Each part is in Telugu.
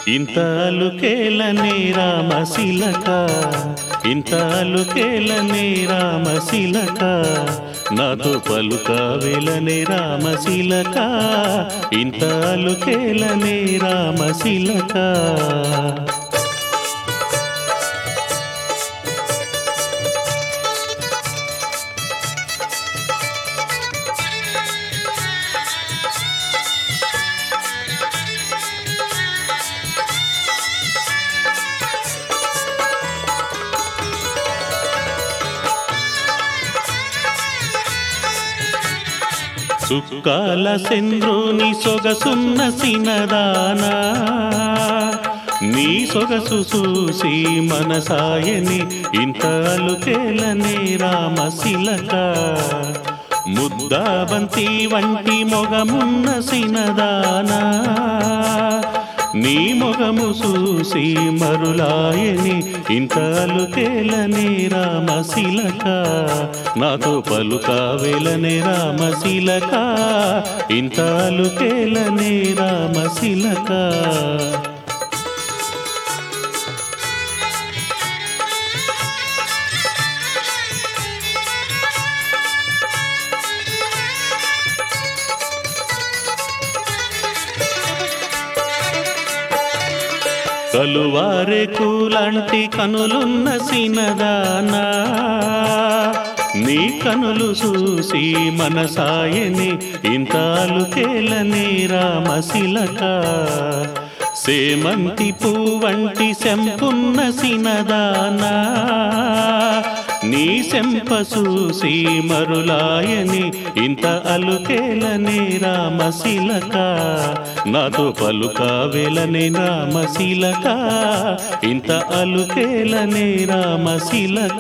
ఇంత అలుకేలనే రామశిలక ఇంత అలుకేలనే రామశిలక నాతో పలుక వెలనే రామశిలక ఇంత అలుకేలనే రామశిలక సుక్కాల చంద్రుని సొగసున్న సినదానా నీ సొగసు చూసి మనసాయని ఇంత అలుకేలనే రామశిలక ముద్దాబంతి వంటి మొగమున్న సినదానా నీ మొగము చూసి మరులాయని ఇంత అలుకేలనే రామశిలక నాతో పలుక వెలనే రామశిలక ఇంత అలుకేలనే రామశిలక కలువారే కూలంటి కనులున్న సినదానా నీ కనులు చూసి మనసాయని ఇంతాలుకేలని రామశిలక సేమంతి పువ్వంటి శంపున్న సినదానా నీ శంప చూసి మరులాయని ఇంత అలుకేలని రామశిలక నాతో పలుక వెలని రామశిలక ఇంత అలుకేలని రామశిలక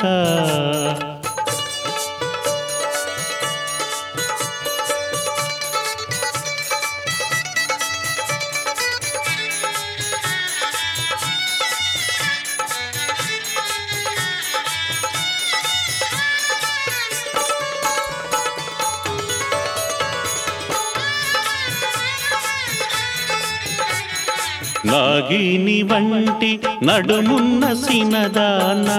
నాగిని వంటి నడుమున్న సినదానా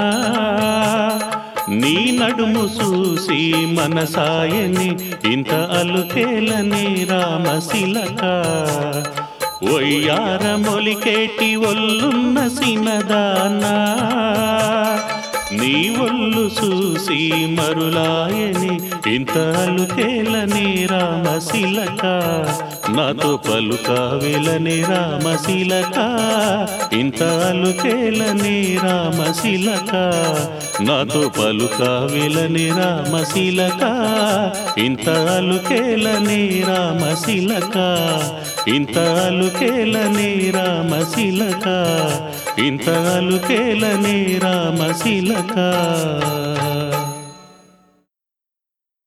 నీ నడుము చూసి మనసాయని ఇంత అలుకేలని రామశిలక ఒయ్యార మొలికేటి ఒల్లున్న సినదానా నీ ఒళ్ళు చూసి మరులాయని ఇంత అలుకేలని రామశిలక నాతో పలుక వెలని రామశిలక ఇంత అలుకేలని రామశిలక నాతో పలుక వెలని రామశిలక ఇంత అలుకేలని రామశిలక ఇంత అలుకేలని రామశిలక ఇంత అలుకేలని రామశిలక